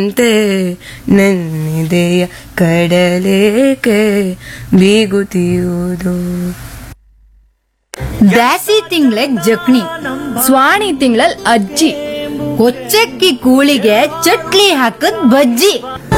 ಅಂತೆ ನನ್ನಿದೆಯ ಕಡಲೇಕೆ ಬೀಗುತ್ತಿಯುವುದು ಬ್ಯಾಸಿ ತಿಂಗ್ಳಗ್ ಜಕ್ಣಿ ಸ್ವಾಣಿ ತಿಂಗಳಲ್ ಅಜ್ಜಿ ಕೊಚ್ಚಕ್ಕಿ ಕೂಳಿಗೆ ಚಟ್ಲಿ ಹಾಕದ್ bajji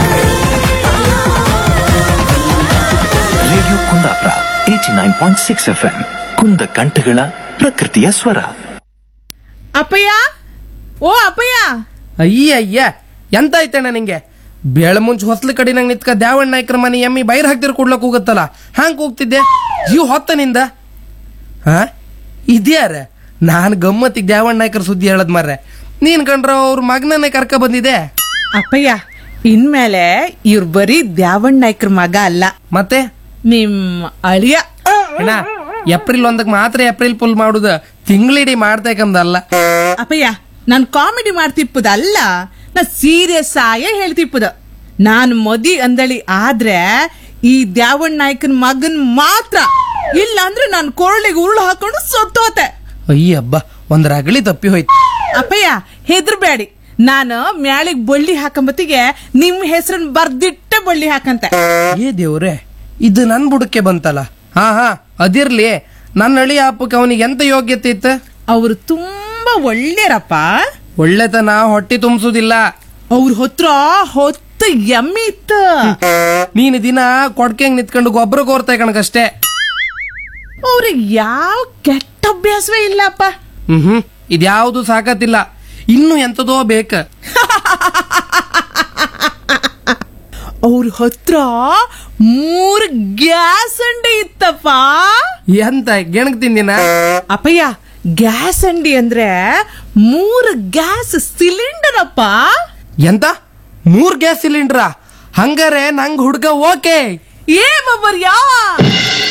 radio Kundapura eighty nine point six F M ಕುಂದ ಕಂಠಗಳ ಪ್ರಕೃತಿಯ ಸ್ವರ ಅಪ್ಪಯ್ಯ ಓ ಅಪ್ಪಯ್ಯ ಅಯ್ಯ ಅಯ್ಯ ಎಂತ ಐತಣ್ಣ ನಿಂಗೆ ಬೇಳ ಮುಂಚೆ ಹೊಸ್ಲ ಕಡೆ ನಂಗೆ ನಿತ್ಕ ದ್ಯಾವಣ್ಣ ನಾಯ್ಕರ ಮನೆ ಎಮ್ಮಿ ಬೈರ್ ಹಾಕ್ತಿರ್ ಕೊಡ್ಲಕ್ ಹೋಗುತ್ತಲ್ಲ ಹ್ಯಾಂಗ್ ಹೋಗ್ತಿದ್ದೆ ಜೀವ ಹೊತ್ತ ನಿಂದ ಹಾ ಇದ್ಯಾರ ನಾನು ಗಮ್ಮತ್ತಿಗೆ ದ್ಯಾವಣ್ಣ ನಾಯ್ಕರ ಸುದ್ದಿ ಹೇಳದ್ ಮಾರ್ರೆ ನೀನ್ ಕಂಡ್ರ ಅವ್ರ ಮಗನನ್ನೇ ಕರ್ಕ ಬಂದಿದೆ ಅಪ್ಪಯ್ಯ ಇನ್ಮೇಲೆ ಇವ್ರು ಬರೀ ದ್ಯಾವಣ್ಣ ನಾಯ್ಕರ ಮಗ ಅಲ್ಲ ಮತ್ತೆ ನಿಮ್ ಅಳಿಯ ಅಣ್ಣ ಏಪ್ರಿಲ್ ಒಂದಕ್ಕೆ ಮಾತ್ರ ಏಪ್ರಿಲ್ ಫುಲ್ ಮಾಡುದ ತಿಂಗಳಿಡೀ ಮಾಡ್ತೇಕಂದಲ್ಲ ಅಪ್ಪಯ್ಯ ನಾನ್ ಕಾಮಿಡಿ ಮಾಡ್ತಿಪ್ಪದಲ್ಲ ನಾ ಸೀರಿಯಸ್ ಆಯೇ ಹೇಳ್ತಿಪ್ಪದ ನಾನ್ ಮದಿ ಅಂದಳಿ ಆದ್ರೆ ಈ ದ್ಯಾವಣ್ಣ ನಾಯ್ಕನ್ ಮಗನ್ ಮಾತ್ರ ಇಲ್ಲ ಅಂದ್ರೆ ನಾನ್ ಕೊರಳಿಗೆ ಉರುಳು ಹಾಕೊಂಡು ಸೊಟ್ಟೋತೆ ಅಯ್ಯ ಹಬ್ಬ ಒಂದ್ ರಗಳಿ ತಪ್ಪಿ ಹೋಯ್ತು ಅಪ್ಪಯ್ಯ ಹೆದರ್ಬೇಡಿ ನಾನು ಮ್ಯಾಳಿಗ್ ಬಳ್ಳಿ ಹಾಕಂಬತ್ತಿಗೆ ನಿಮ್ ಹೆಸರನ್ನ ಬರ್ದಿಟ್ಟೆ ಬಳ್ಳಿ ಹಾಕಂತೆ ಏ ದೇವ್ರೆ ಇದು ನನ್ ಬುಡಕ್ಕೆ ಬಂತಲ್ಲ ಹಾ ಹಾ ಅದಿರ್ಲಿ ನನ್ನ ಅಳಿ ಹಬ್ಬಕ್ಕೆ ಅವನಿಗೆ ಎಂತ ಯೋಗ್ಯತೆ ಇತ್ತ ಅವ್ರು ತುಂಬಾ ಒಳ್ಳೆಯರಪ್ಪ ಒಳ್ಳೆತನ ಹೊಟ್ಟಿ ತುಂಬಿಸುದಿಲ್ಲ ಅವ್ರ ಹತ್ರ ಹೊತ್ತು ಎಮ್ಮೆ ಇತ್ತು ನೀನು ದಿನ ಕೊಡ್ಕೆಂಗ್ ನಿತ್ಕೊಂಡು ಗೊಬ್ಬರ ಕೋರ್ತಾ ಕಣಕಷ್ಟೇ ಅವ್ರಿಗೆ ಯಾವ ಕೆಟ್ಟ ಅಭ್ಯಾಸವೇ ಇಲ್ಲಪ್ಪ ಹ್ಮ್ ಹ್ಮ್ ಇದ್ಯಾವುದು ಸಾಕತ್ತಿಲ್ಲ ಇನ್ನು ಎಂತದೋ ಬೇಕ ಅವ್ರ ಹತ್ರ ಮೂರ್ ಗ್ಯಾಸ್ ಅಂಡಿ ಇತ್ತಪ್ಪ ಎಂತ ಗೆಣಗ್ ತಿಂದಿನ ಅಪ್ಪಯ್ಯ ಗ್ಯಾಸ್ ಅಂಡಿ ಅಂದ್ರೆ ಮೂರ್ ಗ್ಯಾಸ್ ಸಿಲಿಂಡರ್ ಅಪ್ಪ ಎಂತ ಮೂರ್ ಗ್ಯಾಸ್ ಸಿಲಿಂಡ್ರ ಹಂಗಾರೆ ನಂಗ್ ಹುಡ್ಗ ಓಕೆ ಏ ಬಬ್ಬರ್ ಯಾವ